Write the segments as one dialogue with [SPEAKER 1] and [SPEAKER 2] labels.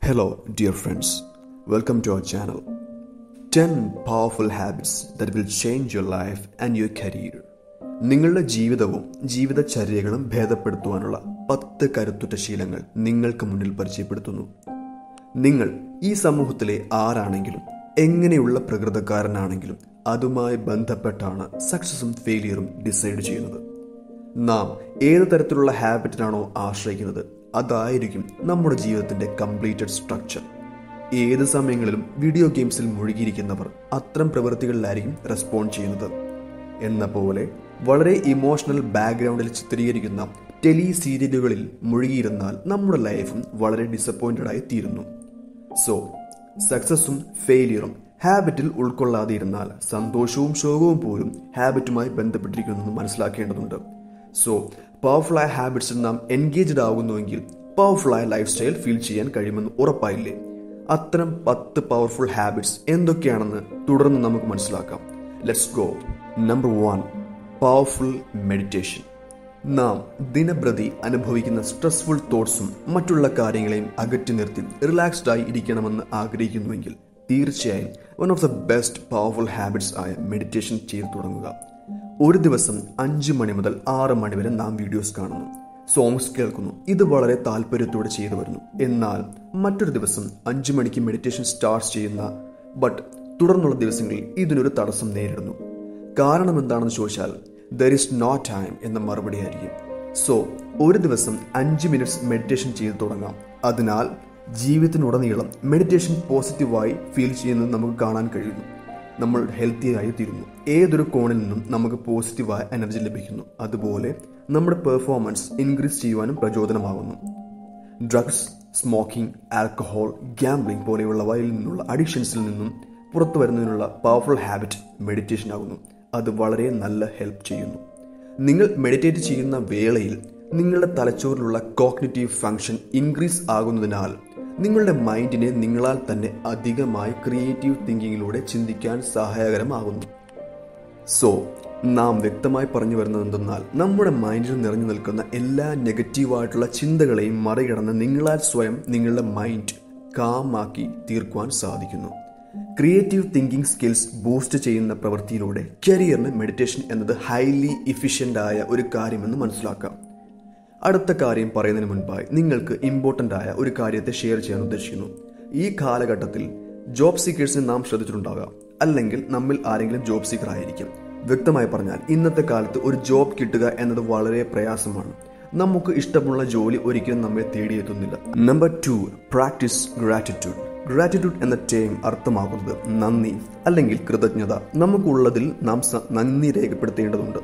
[SPEAKER 1] Hello, dear friends. Welcome to our channel. 10 powerful habits that will change your life and your career. നിങ്ങളുടെ ജീവിതവും ജീവിതചര്യകളും ഭേദപ്പെടുത്തുവാനുള്ള പത്ത് കരുത്തുറ്റ ശീലങ്ങൾ നിങ്ങൾക്ക് മുന്നിൽ പരിചയപ്പെടുത്തുന്നു നിങ്ങൾ ഈ സമൂഹത്തിലെ ആരാണെങ്കിലും എങ്ങനെയുള്ള പ്രകൃതക്കാരനാണെങ്കിലും അതുമായി ബന്ധപ്പെട്ടാണ് സക്സസും ഫെയിലിയറും ഡിസൈഡ് ചെയ്യുന്നത് നാം ഏത് തരത്തിലുള്ള ഹാബിറ്റിനാണോ ആശ്രയിക്കുന്നത് അതായിരിക്കും നമ്മുടെ ജീവിതത്തിന്റെ കംപ്ലീറ്റഡ് സ്ട്രക്ചർ ഏത് സമയങ്ങളിലും വീഡിയോ ഗെയിംസിൽ മുഴുകിയിരിക്കുന്നവർ അത്തരം പ്രവൃത്തികളിലായിരിക്കും റെസ്പോണ്ട് ചെയ്യുന്നത് എന്ന പോലെ വളരെ ഇമോഷണൽ ബാക്ക്ഗ്രൗണ്ടിൽ ചിത്രീകരിക്കുന്ന ടെലി സീരിയലുകളിൽ മുഴുകിയിരുന്നാൽ നമ്മുടെ ലൈഫും വളരെ ഡിസപ്പോയിന്റഡ് ആയി തീരുന്നു സോ സക്സസും ഫെയിലിയറും ഹാബിറ്റിൽ ഉൾക്കൊള്ളാതെ ഇരുന്നാൽ സന്തോഷവും ശോകവും പോലും ഹാബിറ്റുമായി ബന്ധപ്പെട്ടിരിക്കുന്നു മനസ്സിലാക്കേണ്ടതുണ്ട് സോ പവർഫുള്ളായ ഹാബിറ്റ്സിൽ നാം എൻഗേജ്ഡ് ആകുന്നുവെങ്കിൽ പവർഫുള്ളായ ലൈഫ് സ്റ്റൈൽ ഫീൽ ചെയ്യാൻ കഴിയുമെന്ന് ഉറപ്പായില്ലേ അത്തരം പത്ത് പവർഫുൾ ഹാബിറ്റ്സ് എന്തൊക്കെയാണെന്ന് തുടർന്ന് നമുക്ക് മനസ്സിലാക്കാം let's go number one powerful meditation നാം ദിനപ്രതി അനുഭവിക്കുന്ന സ്ട്രെസ്ഫുൾ തോട്ട്സും മറ്റുള്ള കാര്യങ്ങളെയും അകറ്റി നിർത്തി റിലാക്സ്ഡ് ആയി ഇരിക്കണമെന്ന് ആഗ്രഹിക്കുന്നുവെങ്കിൽ തീർച്ചയായും one of the best powerful habits ആയ മെഡിറ്റേഷൻ ചെയ്തു തുടങ്ങുക ഒരു ദിവസം അഞ്ച് മണി മുതൽ ആറ് മണി വരെ നാം വീഡിയോസ് കാണുന്നു സോങ്സ് കേൾക്കുന്നു ഇത് വളരെ താല്പര്യത്തോടെ ചെയ്തു വരുന്നു എന്നാൽ മറ്റൊരു ദിവസം അഞ്ചു മണിക്ക് മെഡിറ്റേഷൻ സ്റ്റാർട്ട് ചെയ്യുന്ന ബട്ട് തുടർന്നുള്ള ദിവസങ്ങളിൽ ഇതിനൊരു തടസ്സം നേരിടുന്നു കാരണം എന്താണെന്ന് ചോദിച്ചാൽ ദർ ഇസ് നോ ടൈം എന്ന മറുപടി ആയിരിക്കും സോ ഒരു ദിവസം അഞ്ച് മിനിറ്റ്സ് മെഡിറ്റേഷൻ ചെയ്തു തുടങ്ങാം അതിനാൽ ജീവിതത്തിനുടനീളം മെഡിറ്റേഷൻ പോസിറ്റീവായി ഫീൽ ചെയ്യുന്നത് നമുക്ക് കാണാൻ കഴിയുന്നു നമ്മൾ ഹെൽത്തി ആയി തീരുന്നു ഏതൊരു കോണിൽ നിന്നും നമുക്ക് പോസിറ്റീവായ എനർജി ലഭിക്കുന്നു അതുപോലെ നമ്മുടെ പെർഫോമൻസ് ഇൻക്രീസ് ചെയ്യുവാനും പ്രചോദനമാകുന്നു ഡ്രഗ്സ് സ്മോക്കിംഗ് ആൽക്കഹോൾ ഗാംബ്ലിംഗ് പോലെയുള്ളവയിൽ നിന്നുള്ള അഡിക്ഷൻസിൽ നിന്നും പുറത്തു വരുന്നതിനുള്ള പവർഫുൾ ഹാബിറ്റ് മെഡിറ്റേഷൻ ആകുന്നു അത് വളരെ നല്ല ഹെൽപ്പ് ചെയ്യുന്നു നിങ്ങൾ മെഡിറ്റേറ്റ് ചെയ്യുന്ന വേളയിൽ നിങ്ങളുടെ തലച്ചോറിലുള്ള കോഗ്നിറ്റീവ് ഫംഗ്ഷൻ ഇൻക്രീസ് ആകുന്നതിനാൽ നിങ്ങളുടെ മൈൻഡിനെ നിങ്ങളാൽ തന്നെ അധികമായി ക്രിയേറ്റീവ് തിങ്കിങ്ങിലൂടെ ചിന്തിക്കാൻ സഹായകരമാകുന്നു സോ നാം വ്യക്തമായി പറഞ്ഞു വരുന്നത് എന്തെന്നാൽ നമ്മുടെ മൈൻഡിൽ നിറഞ്ഞു നിൽക്കുന്ന എല്ലാ നെഗറ്റീവായിട്ടുള്ള ചിന്തകളെയും മറികടന്ന് നിങ്ങളാൽ സ്വയം നിങ്ങളുടെ മൈൻഡ് കാമാക്കി തീർക്കുവാൻ സാധിക്കുന്നു ക്രിയേറ്റീവ് തിങ്കിങ് സ്കിൽസ് ബൂസ്റ്റ് ചെയ്യുന്ന പ്രവൃത്തിയിലൂടെ കരിയറിന് മെഡിറ്റേഷൻ എന്നത് ഹൈലി ഇഫിഷ്യൻ്റ് ആയ ഒരു കാര്യമെന്ന് മനസ്സിലാക്കാം അടുത്ത കാര്യം പറയുന്നതിന് മുൻപായി നിങ്ങൾക്ക് ഇമ്പോർട്ടൻ്റ് ആയ ഒരു കാര്യത്തെ ഷെയർ ചെയ്യാൻ ഉദ്ദേശിക്കുന്നു ഈ കാലഘട്ടത്തിൽ ജോബ് സീക്കേഴ്സിനെ നാം ശ്രദ്ധിച്ചിട്ടുണ്ടാകാം അല്ലെങ്കിൽ നമ്മിൽ ആരെങ്കിലും ജോബ് സീക്കർ ആയിരിക്കും വ്യക്തമായി പറഞ്ഞാൽ ഇന്നത്തെ കാലത്ത് ഒരു ജോബ് കിട്ടുക എന്നത് വളരെ പ്രയാസമാണ് നമുക്ക് ഇഷ്ടമുള്ള ജോലി ഒരിക്കലും നമ്മെ തേടിയെത്തുന്നില്ല number two practice gratitude gratitude എന്ന ടേം അർത്ഥമാക്കുന്നത് നന്ദി അല്ലെങ്കിൽ കൃതജ്ഞത നമുക്കുള്ളതിൽ നാം നന്ദി രേഖപ്പെടുത്തേണ്ടതുണ്ട്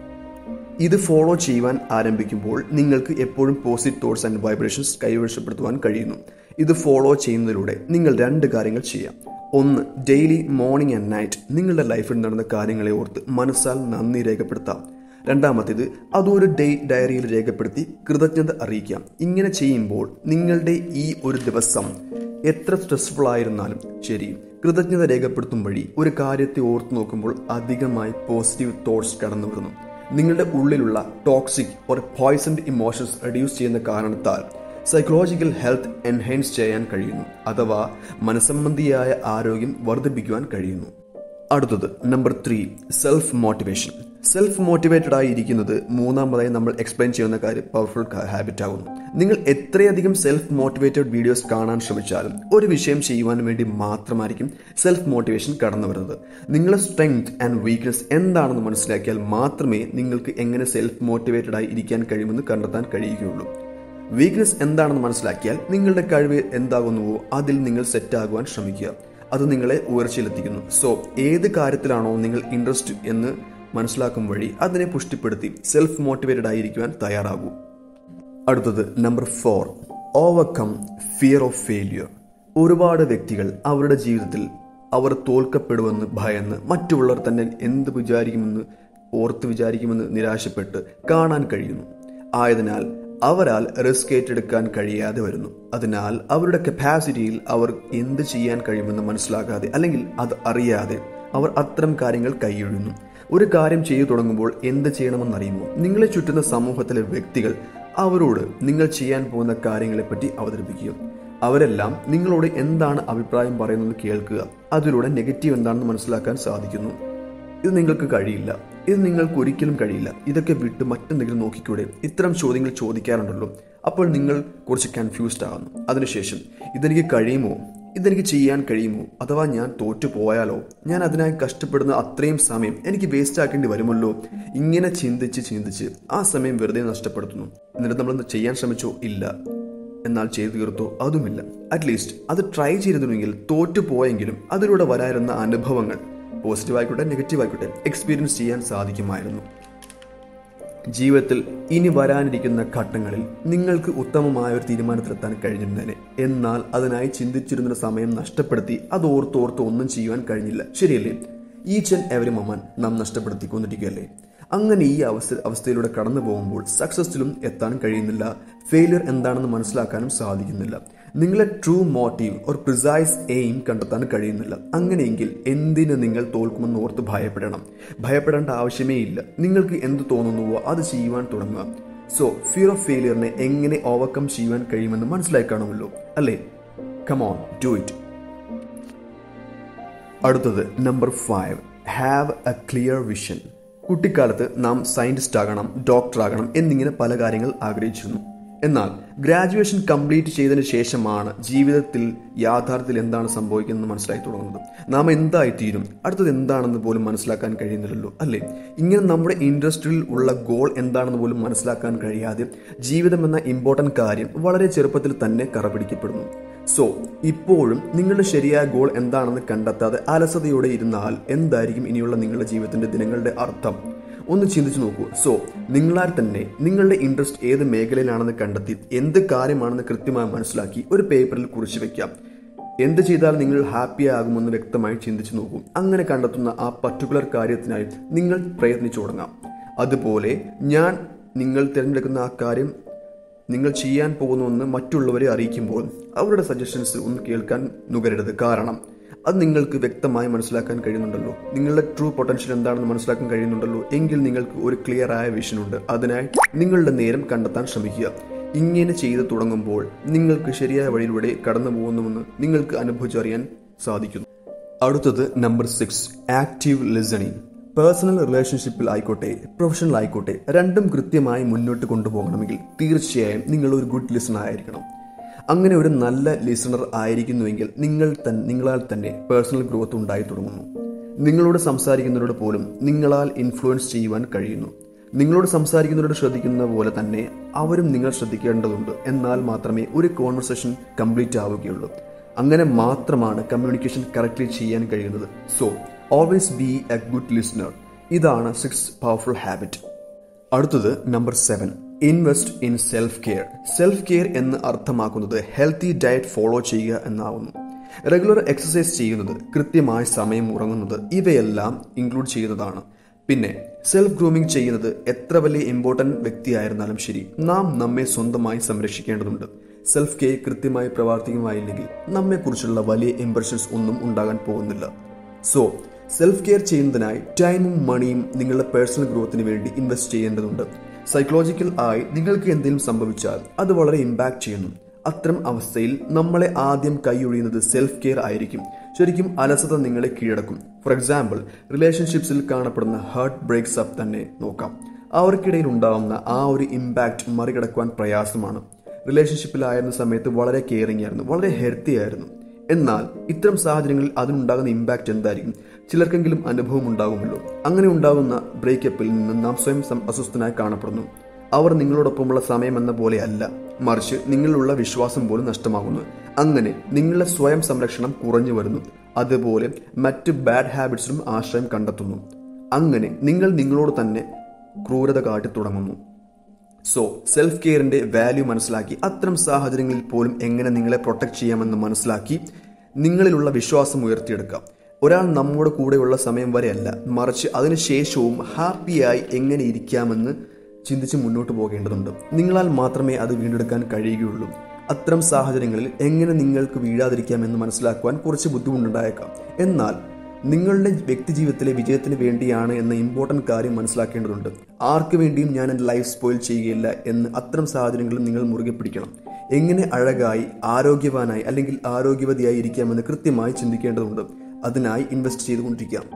[SPEAKER 1] ഇത് ഫോളോ ചെയ്യുവാൻ ആരംഭിക്കുമ്പോൾ നിങ്ങൾക്ക് എപ്പോഴും പോസിറ്റീവ് തോട്ട്സ് ആൻഡ് വൈബ്രേഷൻസ് കൈവശപ്പെടുത്തുവാൻ കഴിയുന്നു ഇത് ഫോളോ ചെയ്യുന്നതിലൂടെ നിങ്ങൾ രണ്ട് കാര്യങ്ങൾ ചെയ്യാം ഒന്ന് ഡെയിലി മോർണിംഗ് ആൻഡ് നൈറ്റ് നിങ്ങളുടെ ലൈഫിൽ നടന്ന കാര്യങ്ങളെ ഓർത്ത് മനസ്സാൽ നന്ദി രേഖപ്പെടുത്താം രണ്ടാമത്തേത് അതൊരു ഡേ ഡയറിയിൽ രേഖപ്പെടുത്തി കൃതജ്ഞത അറിയിക്കാം ഇങ്ങനെ ചെയ്യുമ്പോൾ നിങ്ങളുടെ ഈ ഒരു ദിവസം എത്ര സ്ട്രെസ്ഫുൾ ആയിരുന്നാലും ശരി കൃതജ്ഞത രേഖപ്പെടുത്തും വഴി ഒരു കാര്യത്തെ ഓർത്ത് നോക്കുമ്പോൾ അധികമായി പോസിറ്റീവ് തോട്ട്സ് കടന്നു വരുന്നു നിങ്ങളുടെ ഉള്ളിലുള്ള ടോക്സിക് ഒരു പോയ്സൺഡ് ഇമോഷൻസ് റെഡ്യൂസ് ചെയ്യുന്ന കാരണത്താൽ സൈക്കോളജിക്കൽ ഹെൽത്ത് എൻഹാൻസ് ചെയ്യാൻ കഴിയുന്നു അഥവാ മനസ്സംബന്ധിയായ ആരോഗ്യം വർദ്ധിപ്പിക്കുവാൻ കഴിയുന്നു അടുത്തത് number three self motivation self motivated ആയി ഇരിക്കുന്നത് മൂന്നാമതായി നമ്മൾ എക്സ്പ്ലെയിൻ ചെയ്യുന്ന കാര്യം പവർഫുൾ ഹാബിറ്റ് ആകുന്നു നിങ്ങൾ എത്രയധികം സെൽഫ് മോട്ടിവേറ്റഡ് വീഡിയോസ് കാണാൻ ശ്രമിച്ചാലും ഒരു വിഷയം ചെയ്യുവാൻ വേണ്ടി മാത്രമായിരിക്കും സെൽഫ് മോട്ടിവേഷൻ കടന്നു വരുന്നത് നിങ്ങളുടെ സ്ട്രെങ്ത് ആൻഡ് വീക്ക്നെസ് എന്താണെന്ന് മനസ്സിലാക്കിയാൽ മാത്രമേ നിങ്ങൾക്ക് എങ്ങനെ സെൽഫ് മോട്ടിവേറ്റഡ് ആയി ഇരിക്കാൻ കഴിയുമെന്ന് കണ്ടെത്താൻ കഴിയുകയുള്ളൂ വീക്ക്നെസ് എന്താണെന്ന് മനസ്സിലാക്കിയാൽ നിങ്ങളുടെ കഴിവ് എന്താകുന്നുവോ അതിൽ നിങ്ങൾ സെറ്റ് ആകുവാൻ ശ്രമിക്കുക അത് നിങ്ങളെ ഉയർച്ചയിലെത്തിക്കുന്നു സോ ഏത് കാര്യത്തിലാണോ നിങ്ങൾ ഇൻട്രസ്റ്റ് എന്ന് മനസ്സിലാക്കും വഴി അതിനെ പുഷ്ടിപ്പെടുത്തി സെൽഫ് മോട്ടിവേറ്റഡ് ആയിരിക്കുവാൻ തയ്യാറാകൂ അടുത്തത് number four overcome fear of failure ഒരുപാട് വ്യക്തികൾ അവരുടെ ജീവിതത്തിൽ അവർ തോൽക്കപ്പെടുമെന്ന് ഭയന്ന് മറ്റുള്ളവർ തന്നെ എന്ത് വിചാരിക്കുമെന്ന് ഓർത്ത് വിചാരിക്കുമെന്ന് നിരാശപ്പെട്ട് കാണാൻ കഴിയുന്നു ആയതിനാൽ അവരാൽ റിസ്ക് ഏറ്റെടുക്കാൻ കഴിയാതെ വരുന്നു അതിനാൽ അവരുടെ കപ്പാസിറ്റിയിൽ അവർ എന്ത് ചെയ്യാൻ കഴിയുമെന്ന് മനസ്സിലാക്കാതെ അല്ലെങ്കിൽ അത് അറിയാതെ അവർ അത്തരം കാര്യങ്ങൾ കൈയൊഴിയുന്നു ഒരു കാര്യം ചെയ്തു തുടങ്ങുമ്പോൾ എന്ത് ചെയ്യണമെന്നറിയുമോ നിങ്ങളെ ചുറ്റുന്ന സമൂഹത്തിലെ വ്യക്തികൾ അവരോട് നിങ്ങൾ ചെയ്യാൻ പോകുന്ന കാര്യങ്ങളെപ്പറ്റി അവതരിപ്പിക്കുക അവരെല്ലാം നിങ്ങളോട് എന്താണ് അഭിപ്രായം പറയുന്നത് കേൾക്കുക അതിലൂടെ നെഗറ്റീവ് എന്താണെന്ന് മനസ്സിലാക്കാൻ സാധിക്കുന്നു ഇത് നിങ്ങൾക്ക് കഴിയില്ല ഇത് നിങ്ങൾക്ക് ഒരിക്കലും കഴിയില്ല ഇതൊക്കെ വിട്ട് മറ്റെന്തെങ്കിലും നോക്കിക്കൂടെ ഇത്തരം ചോദ്യങ്ങൾ ചോദിക്കാറുണ്ടല്ലോ അപ്പോൾ നിങ്ങൾ കുറച്ച് കൺഫ്യൂസ്ഡ് ആകുന്നു അതിനുശേഷം ഇതെനിക്ക് കഴിയുമോ ഇതെനിക്ക് ചെയ്യാൻ കഴിയുമോ അഥവാ ഞാൻ തോറ്റു പോയാലോ ഞാൻ അതിനായി കഷ്ടപ്പെടുന്ന അത്രയും സമയം എനിക്ക് വേസ്റ്റ് ആക്കേണ്ടി വരുമല്ലോ ഇങ്ങനെ ചിന്തിച്ച് ചിന്തിച്ച് ആ സമയം വെറുതെ നഷ്ടപ്പെടുത്തുന്നു എന്നിട്ട് നമ്മൾ ചെയ്യാൻ ശ്രമിച്ചോ ഇല്ല എന്നാൽ ചെയ്തു തീർത്തോ അതുമില്ല അറ്റ്ലീസ്റ്റ് അത് ട്രൈ ചെയ്തിരുന്നെങ്കിൽ തോറ്റു പോയെങ്കിലും അതിലൂടെ വരായിരുന്ന അനുഭവങ്ങൾ പോസിറ്റീവ് ആയിക്കോട്ടെ നെഗറ്റീവ് ആയിക്കോട്ടെ എക്സ്പീരിയൻസ് ചെയ്യാൻ സാധിക്കുമായിരുന്നു ജീവിതത്തിൽ ഇനി വരാനിരിക്കുന്ന ഘട്ടങ്ങളിൽ നിങ്ങൾക്ക് ഉത്തമമായ ഒരു തീരുമാനത്തിലെത്താൻ കഴിഞ്ഞിരുന്നേനെ എന്നാൽ അതിനായി ചിന്തിച്ചിരുന്ന സമയം നഷ്ടപ്പെടുത്തി അത് ഓർത്തോർത്ത് ഒന്നും ചെയ്യുവാൻ കഴിഞ്ഞില്ല ശരിയല്ലേ ഈച്ച് ആൻഡ് എവറി മൊമെന്റ് നാം നഷ്ടപ്പെടുത്തിക്കൊണ്ടിരിക്കുകയല്ലേ അങ്ങനെ ഈ അവസ്ഥ അവസ്ഥയിലൂടെ കടന്നു പോകുമ്പോൾ സക്സസിലും എത്താൻ കഴിയുന്നില്ല ഫെയിലിയർ എന്താണെന്ന് മനസ്സിലാക്കാനും സാധിക്കുന്നില്ല നിങ്ങളെ ട്രൂ മോട്ടീവ് ഒരു പ്രിസൈസ് എയിം കണ്ടെത്താൻ കഴിയുന്നില്ല അങ്ങനെയെങ്കിൽ എന്തിന് നിങ്ങൾ തോൽക്കുമെന്ന് ഓർത്ത് ഭയപ്പെടണം ഭയപ്പെടേണ്ട ആവശ്യമേ ഇല്ല നിങ്ങൾക്ക് എന്ത് തോന്നുന്നുവോ അത് ചെയ്യുവാൻ തുടങ്ങുക സോ ഫിയർ ഓഫ് ഫെയിലിയറിനെ എങ്ങനെ ഓവർകം ചെയ്യുവാൻ കഴിയുമെന്ന് മനസ്സിലായി കാണുമല്ലോ അല്ലേ കമോൺ ഡു ഇറ്റ് അടുത്തത് number five have a clear vision കുട്ടിക്കാലത്ത് നാം സയന്റിസ്റ്റ് ആകണം ഡോക്ടർ ആകണം എന്നിങ്ങനെ പല കാര്യങ്ങൾ ആഗ്രഹിച്ചിരുന്നു എന്നാൽ ഗ്രാജുവേഷൻ കംപ്ലീറ്റ് ചെയ്തതിനു ശേഷമാണ് ജീവിതത്തിൽ യാഥാർത്ഥ്യത്തിൽ എന്താണ് സംഭവിക്കുന്നത് മനസ്സിലായി തുടങ്ങുന്നത് നാം എന്തായിത്തീരും അടുത്തത് എന്താണെന്ന് പോലും മനസ്സിലാക്കാൻ കഴിയുന്നില്ലല്ലോ അല്ലേ ഇങ്ങനെ നമ്മുടെ ഇൻഡസ്ട്രിയിൽ ഉള്ള ഗോൾ എന്താണെന്ന് പോലും മനസ്സിലാക്കാൻ കഴിയാതെ ജീവിതം എന്ന ഇമ്പോർട്ടന്റ് കാര്യം വളരെ ചെറുപ്പത്തിൽ തന്നെ കറപിടിക്കപ്പെടുന്നു സോ ഇപ്പോഴും നിങ്ങളുടെ ശരിയായ ഗോൾ എന്താണെന്ന് കണ്ടെത്താതെ അലസതയോടെ ഇരുന്നാൽ എന്തായിരിക്കും ഇനിയുള്ള നിങ്ങളുടെ ജീവിതത്തിന്റെ ദിനങ്ങളുടെ അർത്ഥം ഒന്ന് ചിന്തിച്ചു നോക്കൂ സോ നിങ്ങളാൽ തന്നെ നിങ്ങളുടെ ഇൻട്രസ്റ്റ് ഏത് മേഖലയിലാണെന്ന് കണ്ടെത്തി എന്ത് കാര്യമാണെന്ന് കൃത്യമായി മനസ്സിലാക്കി ഒരു പേപ്പറിൽ കുറിച്ചു വെക്കാം എന്ത് ചെയ്താൽ നിങ്ങൾ ഹാപ്പി ആകുമെന്ന് വ്യക്തമായി ചിന്തിച്ചു നോക്കൂ അങ്ങനെ കണ്ടെത്തുന്ന ആ പർട്ടിക്കുലർ കാര്യത്തിനായി നിങ്ങൾ പ്രയത്നിച്ചു തുടങ്ങാം അതുപോലെ ഞാൻ നിങ്ങൾ തിരഞ്ഞെടുക്കുന്ന ആ കാര്യം നിങ്ങൾ ചെയ്യാൻ പോകുന്നുവെന്ന് മറ്റുള്ളവരെ അറിയിക്കുമ്പോൾ അവരുടെ സജഷൻസ് ഒന്ന് കേൾക്കാൻ നുകരരുത് കാരണം അത് നിങ്ങൾക്ക് വ്യക്തമായി മനസ്സിലാക്കാൻ കഴിയുന്നുണ്ടല്ലോ നിങ്ങളുടെ ട്രൂ പൊട്ടൻഷ്യൽ എന്താണെന്ന് മനസ്സിലാക്കാൻ കഴിയുന്നുണ്ടല്ലോ എങ്കിൽ നിങ്ങൾക്ക് ഒരു ക്ലിയർ ആയ വിഷൻ ഉണ്ട് അതിനായി നിങ്ങളുടെ നേരം കണ്ടെത്താൻ ശ്രമിക്കുക ഇങ്ങനെ ചെയ്തു തുടങ്ങുമ്പോൾ നിങ്ങൾക്ക് ശരിയായ വഴിയിലൂടെ കടന്നു പോകുന്നുവെന്ന് നിങ്ങൾക്ക് അനുഭവിച്ചറിയാൻ സാധിക്കുന്നു അടുത്തത് number six active listening personal റിലേഷൻഷിപ്പിൽ ആയിക്കോട്ടെ പ്രൊഫഷണൽ ആയിക്കോട്ടെ രണ്ടും കൃത്യമായി മുന്നോട്ട് കൊണ്ടുപോകണമെങ്കിൽ തീർച്ചയായും നിങ്ങൾ ഒരു ഗുഡ് ലിസണർ ആയിരിക്കണം അങ്ങനെ ഒരു നല്ല ലിസണർ ആയിരിക്കുന്നുവെങ്കിൽ നിങ്ങൾ തൻ നിങ്ങളാൽ തന്നെ പേഴ്സണൽ ഗ്രോത്ത് ഉണ്ടായി തുടങ്ങുന്നു നിങ്ങളോട് സംസാരിക്കുന്നവരോട് പോലും നിങ്ങളാൽ ഇൻഫ്ലുവൻസ് ചെയ്യുവാൻ കഴിയുന്നു നിങ്ങളോട് സംസാരിക്കുന്നവരോട് ശ്രദ്ധിക്കുന്ന പോലെ തന്നെ അവരും നിങ്ങൾ ശ്രദ്ധിക്കേണ്ടതുണ്ട് എന്നാൽ മാത്രമേ ഒരു കോൺവെർസേഷൻ കംപ്ലീറ്റ് ആവുകയുള്ളൂ അങ്ങനെ മാത്രമാണ് കമ്മ്യൂണിക്കേഷൻ കറക്റ്റ്ലി ചെയ്യാൻ കഴിയുന്നത് so always be a good listener ഇതാണ് സിക്സ് പവർഫുൾ ഹാബിറ്റ് അടുത്തത് number seven invest in self care self care എന്ന് അർത്ഥമാക്കുന്നത് ഹെൽത്തി ഡയറ്റ് ഫോളോ ചെയ്യുക എന്നാവുന്നു റെഗുലർ എക്സസൈസ് ചെയ്യുന്നത് കൃത്യമായി സമയം ഉറങ്ങുന്നത് ഇവയെല്ലാം ഇൻക്ലൂഡ് ചെയ്യുന്നതാണ് പിന്നെ സെൽഫ് ഗ്രൂമിംഗ് ചെയ്യുന്നത് എത്ര വലിയ ഇമ്പോർട്ടന്റ് വ്യക്തിയായിരുന്നാലും ശരി നാം നമ്മെ സ്വന്തമായി സംരക്ഷിക്കേണ്ടതുണ്ട് സെൽഫ് കെയർ കൃത്യമായി പ്രവർത്തിക്കുമായില്ലെങ്കിൽ നമ്മെക്കുറിച്ചുള്ള വലിയ ഇംപ്രഷൻസ് ഒന്നും ഉണ്ടാകാൻ പോകുന്നില്ല സോ സെൽഫ് കെയർ ചെയ്യുന്നതിനായി ടൈമും മണിയും നിങ്ങളുടെ പേഴ്സണൽ ഗ്രോത്തിന് വേണ്ടി ഇൻവെസ്റ്റ് ചെയ്യേണ്ടതുണ്ട് സൈക്കോളജിക്കൽ ആയി നിങ്ങൾക്ക് എന്തെങ്കിലും സംഭവിച്ചാൽ അത് വളരെ ഇമ്പാക്ട് ചെയ്യുന്നു അത്തരം അവസ്ഥയിൽ നമ്മളെ ആദ്യം കൈയൊഴിയുന്നത് സെൽഫ് കെയർ ആയിരിക്കും ശരിക്കും അലസത നിങ്ങളെ കീഴടക്കും ഫോർ എക്സാമ്പിൾ റിലേഷൻഷിപ്സിൽ കാണപ്പെടുന്ന ഹേർട്ട് ബ്രേക്സ് അപ്പ് തന്നെ നോക്കാം അവർക്കിടയിൽ ഉണ്ടാവുന്ന ആ ഒരു ഇമ്പാക്ട് മറികടക്കുവാൻ പ്രയാസമാണ് റിലേഷൻഷിപ്പിലായിരുന്ന സമയത്ത് വളരെ കെയറിംഗ് ആയിരുന്നു വളരെ ഹെൽത്തി ആയിരുന്നു എന്നാൽ ഇത്തരം സാഹചര്യങ്ങളിൽ അതിനുണ്ടാകുന്ന ഇമ്പാക്റ്റ് എന്തായിരിക്കും ചിലർക്കെങ്കിലും അനുഭവം ഉണ്ടാകുമല്ലോ അങ്ങനെ ഉണ്ടാകുന്ന ബ്രേക്കപ്പിൽ നിന്ന് നാം സ്വയം സം- അസ്വസ്ഥനായി കാണപ്പെടുന്നു അവർ നിങ്ങളോടൊപ്പമുള്ള സമയം എന്ന പോലെയല്ല മറിച്ച് നിങ്ങളിലുള്ള വിശ്വാസം പോലും നഷ്ടമാകുന്നു അങ്ങനെ നിങ്ങളുടെ സ്വയം സംരക്ഷണം കുറഞ്ഞു വരുന്നു അതുപോലെ മറ്റ് ബാഡ് ഹാബിറ്റ്സിലും ആശ്രയം കണ്ടെത്തുന്നു അങ്ങനെ നിങ്ങൾ നിങ്ങളോട് തന്നെ ക്രൂരത കാട്ടി തുടങ്ങുന്നു സോ സെൽഫ് കെയറിന്റെ വാല്യൂ മനസ്സിലാക്കി അത്തരം സാഹചര്യങ്ങളിൽ പോലും എങ്ങനെ നിങ്ങളെ പ്രൊട്ടക്ട് ചെയ്യാമെന്ന് മനസ്സിലാക്കി നിങ്ങളിലുള്ള വിശ്വാസം ഉയർത്തിയെടുക്കാം ഒരാൾ നമ്മുടെ കൂടെയുള്ള സമയം വരെയല്ല മറിച്ച് അതിനുശേഷവും ഹാപ്പിയായി എങ്ങനെ ഇരിക്കാമെന്ന് ചിന്തിച്ച് മുന്നോട്ട് പോകേണ്ടതുണ്ട് നിങ്ങളാൽ മാത്രമേ അത് വീണ്ടെടുക്കാൻ കഴിയുകയുള്ളൂ അത്തരം സാഹചര്യങ്ങളിൽ എങ്ങനെ നിങ്ങൾക്ക് വീഴാതിരിക്കാമെന്ന് മനസ്സിലാക്കുവാൻ കുറച്ച് ബുദ്ധിമുട്ടുണ്ടായേക്കാം എന്നാൽ നിങ്ങളുടെ വ്യക്തിജീവിതത്തിലെ വിജയത്തിന് വേണ്ടിയാണ് എന്ന ഇമ്പോർട്ടന്റ് കാര്യം മനസ്സിലാക്കേണ്ടതുണ്ട് ആർക്ക് വേണ്ടിയും ഞാൻ എൻ്റെ ലൈഫ് സ്പോയിൽ ചെയ്യുകയില്ല എന്ന് അത്തരം സാഹചര്യങ്ങളിൽ നിങ്ങൾ മുറുകെ പിടിക്കണം എങ്ങനെ അഴകായി ആരോഗ്യവാനായി അല്ലെങ്കിൽ ആരോഗ്യവതിയായി ഇരിക്കാമെന്ന് കൃത്യമായി ചിന്തിക്കേണ്ടതുണ്ട് അതിനായി ഇൻവെസ്റ്റ് ചെയ്തുകൊണ്ടിരിക്കാം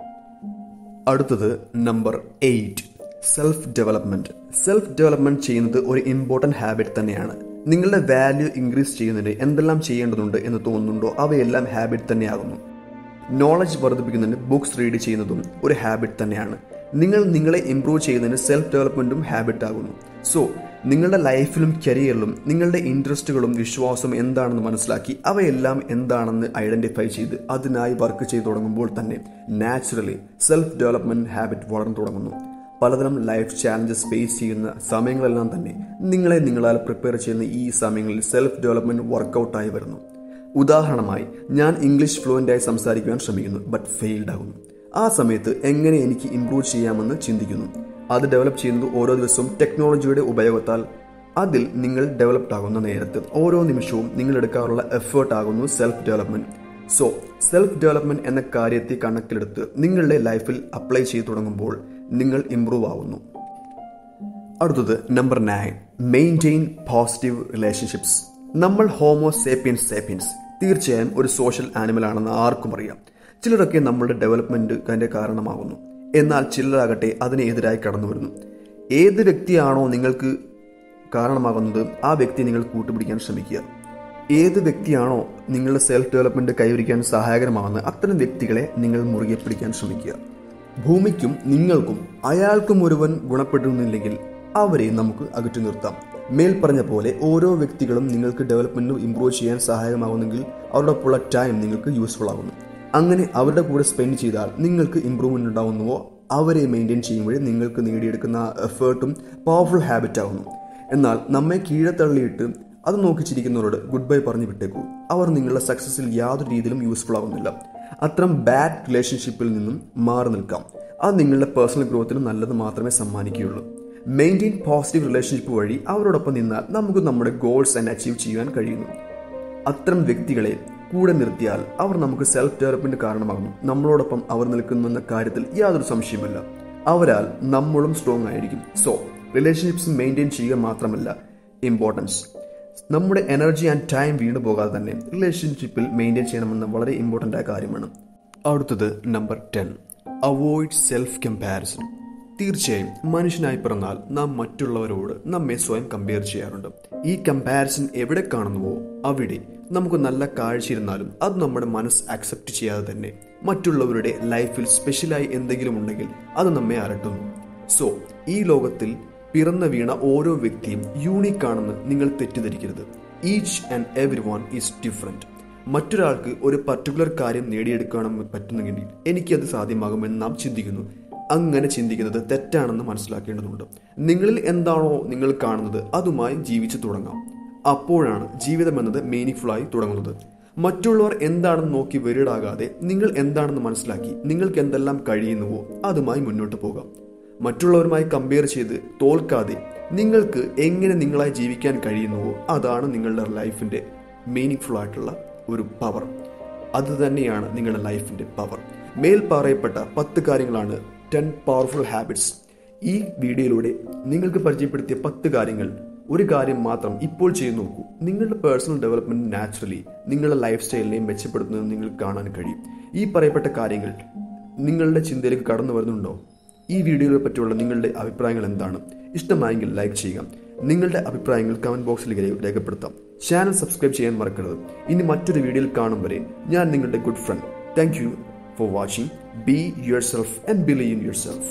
[SPEAKER 1] അടുത്തത് number eight self development self development ചെയ്യുന്നത് ഒരു ഇമ്പോർട്ടന്റ് ഹാബിറ്റ് തന്നെയാണ് നിങ്ങളുടെ വാല്യൂ ഇൻക്രീസ് ചെയ്യുന്നതിന് എന്തെല്ലാം ചെയ്യേണ്ടതുണ്ട് എന്ന് തോന്നുന്നുണ്ടോ അവയെല്ലാം ഹാബിറ്റ് തന്നെയാകുന്നു നോളജ് വർദ്ധിപ്പിക്കുന്നതിന് ബുക്സ് റീഡ് ചെയ്യുന്നതും ഒരു ഹാബിറ്റ് തന്നെയാണ് നിങ്ങൾ നിങ്ങളെ ഇംപ്രൂവ് ചെയ്യുന്നതിന് സെൽഫ് ഡെവലപ്മെന്റും ഹാബിറ്റ് ആകുന്നു സോ നിങ്ങളുടെ ലൈഫിലും കരിയറിലും നിങ്ങളുടെ ഇൻട്രസ്റ്റുകളും വിശ്വാസവും എന്താണെന്ന് മനസ്സിലാക്കി അവയെല്ലാം എന്താണെന്ന് ഐഡന്റിഫൈ ചെയ്ത് അതിനായി വർക്ക് ചെയ്തു തുടങ്ങുമ്പോൾ തന്നെ നാച്ചുറലി സെൽഫ് ഡെവലപ്മെന്റ് ഹാബിറ്റ് വളർന്നു തുടങ്ങുന്നു പലതരം ലൈഫ് ചാലഞ്ചസ് ഫേസ് ചെയ്യുന്ന സമയങ്ങളെല്ലാം തന്നെ നിങ്ങളെ നിങ്ങളാൽ പ്രിപ്പയർ ചെയ്യുന്ന ഈ സമയങ്ങളിൽ സെൽഫ് ഡെവലപ്മെന്റ് വർക്കൗട്ടായി വരുന്നു ഉദാഹരണമായി ഞാൻ ഇംഗ്ലീഷ് ഫ്ലുവൻ്റായി സംസാരിക്കുവാൻ ശ്രമിക്കുന്നു ബട്ട് ഫെയിൽഡ് ആകുന്നു ആ സമയത്ത് എങ്ങനെ എനിക്ക് ഇംപ്രൂവ് ചെയ്യാമെന്ന് ചിന്തിക്കുന്നു അത് ഡെവലപ്പ് ചെയ്യുന്നത് ഓരോ ദിവസവും ടെക്നോളജിയുടെ ഉപയോഗത്താൽ അതിൽ നിങ്ങൾ ഡെവലപ്ഡ് ആകുന്ന നേരത്ത് ഓരോ നിമിഷവും നിങ്ങൾ എടുക്കാറുള്ള എഫേർട്ട് ആകുന്നു self development so self development എന്ന കാര്യത്തെ കണക്കിലെടുത്ത് നിങ്ങളുടെ ലൈഫിൽ അപ്ലൈ ചെയ്തു തുടങ്ങുമ്പോൾ നിങ്ങൾ ഇംപ്രൂവ് ആവുന്നു അടുത്തത് number nine maintain positive relationships നമ്മൾ ഹോമോ സേപ്പിയൻസ് സേപ്പിയൻസ് തീർച്ചയായും ഒരു സോഷ്യൽ ആനിമൽ ആണെന്ന് ആർക്കും അറിയാം ചിലരൊക്കെ നമ്മളുടെ ഡെവലപ്മെന്റ് അതിന്റെ കാരണമാകുന്നു എന്നാൽ ചിലരാകട്ടെ അതിനെതിരായി കടന്നു വരുന്നു ഏത് വ്യക്തിയാണോ നിങ്ങൾക്ക് കാരണമാകുന്നത് ആ വ്യക്തി നിങ്ങൾ കൂട്ടുപിടിക്കാൻ ശ്രമിക്കുക ഏത് വ്യക്തിയാണോ നിങ്ങളുടെ സെൽഫ് ഡെവലപ്മെന്റ് കൈവരിക്കാൻ സഹായകരമാകുന്നത് അത്തരം വ്യക്തികളെ നിങ്ങൾ മുറുകെ പിടിക്കാൻ ശ്രമിക്കുക ഭൂമിക്കും നിങ്ങൾക്കും അയാൾക്കും ഒരുവൻ ഗുണപ്പെട്ടിരുന്നില്ലെങ്കിൽ അവരെ നമുക്ക് അകറ്റി നിർത്താം മേൽ പറഞ്ഞ പോലെ ഓരോ വ്യക്തികളും നിങ്ങൾക്ക് ഡെവലപ്മെന്റ് ഇംപ്രൂവ് ചെയ്യാൻ സഹായകമാകുന്നെങ്കിൽ അവരോടൊപ്പമുള്ള ടൈം നിങ്ങൾക്ക് യൂസ്ഫുൾ ആകുന്നു അങ്ങനെ അവരുടെ കൂടെ സ്പെൻഡ് ചെയ്താൽ നിങ്ങൾക്ക് ഇമ്പ്രൂവ്മെന്റ് ഉണ്ടാകുന്നുവോ അവരെ മെയിൻറ്റെയിൻ ചെയ്യുമ്പോൾ നിങ്ങൾക്ക് നേടിയെടുക്കുന്ന എഫേർട്ടും പവർഫുൾ ഹാബിറ്റ് ആകുന്നു എന്നാൽ നമ്മെ കീഴെ തള്ളിയിട്ട് അത് നോക്കി ചിരിക്കുന്നവരോട് ഗുഡ് ബൈ പറഞ്ഞു വിട്ടേക്കൂ അവർ നിങ്ങളുടെ സക്സസിൽ യാതൊരു രീതിയിലും യൂസ്ഫുൾ ആകുന്നില്ല അത്തരം ബാഡ് റിലേഷൻഷിപ്പിൽ നിന്നും മാറി നിൽക്കാം അത് നിങ്ങളുടെ പേഴ്സണൽ ഗ്രോത്തിന് നല്ലത് മാത്രമേ സമ്മാനിക്കുകയുള്ളൂ മെയിൻറ്റെയിൻ പോസിറ്റീവ് റിലേഷൻഷിപ്പ് വഴി അവരോടൊപ്പം നിന്നാൽ നമുക്ക് നമ്മുടെ ഗോൾസ് ആൻഡ് അച്ചീവ് ചെയ്യാൻ കഴിയുന്നു അത്തരം വ്യക്തികളെ കൂടെ നിർത്തിയാൽ അവർ നമുക്ക് സെൽഫ് ഡെവലപ്മെന്റ് കാരണമാകുന്നു നമ്മളോടൊപ്പം അവർ നിൽക്കുന്നുവെന്ന കാര്യത്തിൽ യാതൊരു സംശയമില്ല അവരാൽ നമ്മളും സ്ട്രോങ് ആയിരിക്കും സോ റിലേഷൻഷിപ്സ് മെയിൻറ്റെയിൻ ചെയ്യുക മാത്രമല്ല ഇമ്പോർട്ടൻസ് നമ്മുടെ എനർജി ആൻഡ് ടൈം വീണു പോകാതെ തന്നെ റിലേഷൻഷിപ്പിൽ മെയിൻറ്റെയിൻ ചെയ്യണമെന്ന വളരെ ഇമ്പോർട്ടൻ്റ് ആയ കാര്യമാണ് അടുത്തത് number ten avoid self comparison തീർച്ചയായും മനുഷ്യനായി പിറന്നാൽ നാം മറ്റുള്ളവരോട് നമ്മെ സ്വയം കമ്പയർ ചെയ്യാറുണ്ട് ഈ കമ്പാരിസൺ എവിടെ കാണുന്നുവോ അവിടെ നമുക്ക് നല്ല കാഴ്ചയിരുന്നാലും അത് നമ്മുടെ മനസ്സ് അക്സെപ്റ്റ് ചെയ്യാതെ തന്നെ മറ്റുള്ളവരുടെ ലൈഫിൽ സ്പെഷ്യലായി എന്തെങ്കിലും ഉണ്ടെങ്കിൽ അത് നമ്മെ അലട്ടുന്നു സോ ഈ ലോകത്തിൽ പിറന്ന വീണ ഓരോ വ്യക്തിയും യൂണിക് ആണെന്ന് നിങ്ങൾ തെറ്റിദ്ധരിക്കരുത് each and every one is different മറ്റൊരാൾക്ക് ഒരു പർട്ടിക്കുലർ കാര്യം നേടിയെടുക്കണം പറ്റുന്നെങ്കിൽ എനിക്കത് സാധ്യമാകുമെന്ന് നാം ചിന്തിക്കുന്നു അങ്ങനെ ചിന്തിക്കുന്നത് തെറ്റാണെന്ന് മനസ്സിലാക്കേണ്ടതുണ്ട് നിങ്ങളിൽ എന്താണോ നിങ്ങൾ കാണുന്നത് അതുമായി ജീവിച്ചു തുടങ്ങാം അപ്പോഴാണ് ജീവിതം എന്നത് മീനിങ്ഫുൾ ആയി തുടങ്ങുന്നത് മറ്റുള്ളവർ എന്താണെന്ന് നോക്കി വെരിടാകാതെ നിങ്ങൾ എന്താണെന്ന് മനസ്സിലാക്കി നിങ്ങൾക്ക് എന്തെല്ലാം കഴിയുന്നുവോ അതുമായി മുന്നോട്ട് പോകാം മറ്റുള്ളവരുമായി കമ്പയർ ചെയ്ത് തോൽക്കാതെ നിങ്ങൾക്ക് എങ്ങനെ നിങ്ങളായി ജീവിക്കാൻ കഴിയുന്നുവോ അതാണ് നിങ്ങളുടെ ലൈഫിന്റെ മീനിങ്ഫുൾ ആയിട്ടുള്ള ഒരു പവർ അത് തന്നെയാണ് നിങ്ങളുടെ ലൈഫിന്റെ പവർ മേൽ പറയപ്പെട്ട പത്ത് കാര്യങ്ങളാണ് ടെൻ പവർഫുൾ ഹാബിറ്റ്സ് ഈ വീഡിയോയിലൂടെ നിങ്ങൾക്ക് പരിചയപ്പെടുത്തിയ പത്ത് കാര്യങ്ങൾ ഒരു കാര്യം മാത്രം ഇപ്പോൾ ചെയ്തു നോക്കൂ നിങ്ങളുടെ പേഴ്സണൽ ഡെവലപ്മെന്റ് നാച്ചുറലി നിങ്ങളുടെ ലൈഫ് സ്റ്റൈലിനെയും മെച്ചപ്പെടുത്തുന്നത് നിങ്ങൾക്ക് കാണാൻ കഴിയും ഈ പറയപ്പെട്ട കാര്യങ്ങൾ നിങ്ങളുടെ ചിന്തയിലേക്ക് കടന്നു വരുന്നുണ്ടോ ഈ വീഡിയോയെ പറ്റിയുള്ള നിങ്ങളുടെ അഭിപ്രായങ്ങൾ എന്താണ് ഇഷ്ടമായെങ്കിൽ ലൈക്ക് ചെയ്യുക നിങ്ങളുടെ അഭിപ്രായങ്ങൾ കമന്റ് ബോക്സിൽ രേഖപ്പെടുത്താം ചാനൽ സബ്സ്ക്രൈബ് ചെയ്യാൻ മറക്കരുത് ഇനി മറ്റൊരു വീഡിയോയിൽ കാണും വരെ ഞാൻ നിങ്ങളുടെ good friend thank you for watching be yourself and believe in your self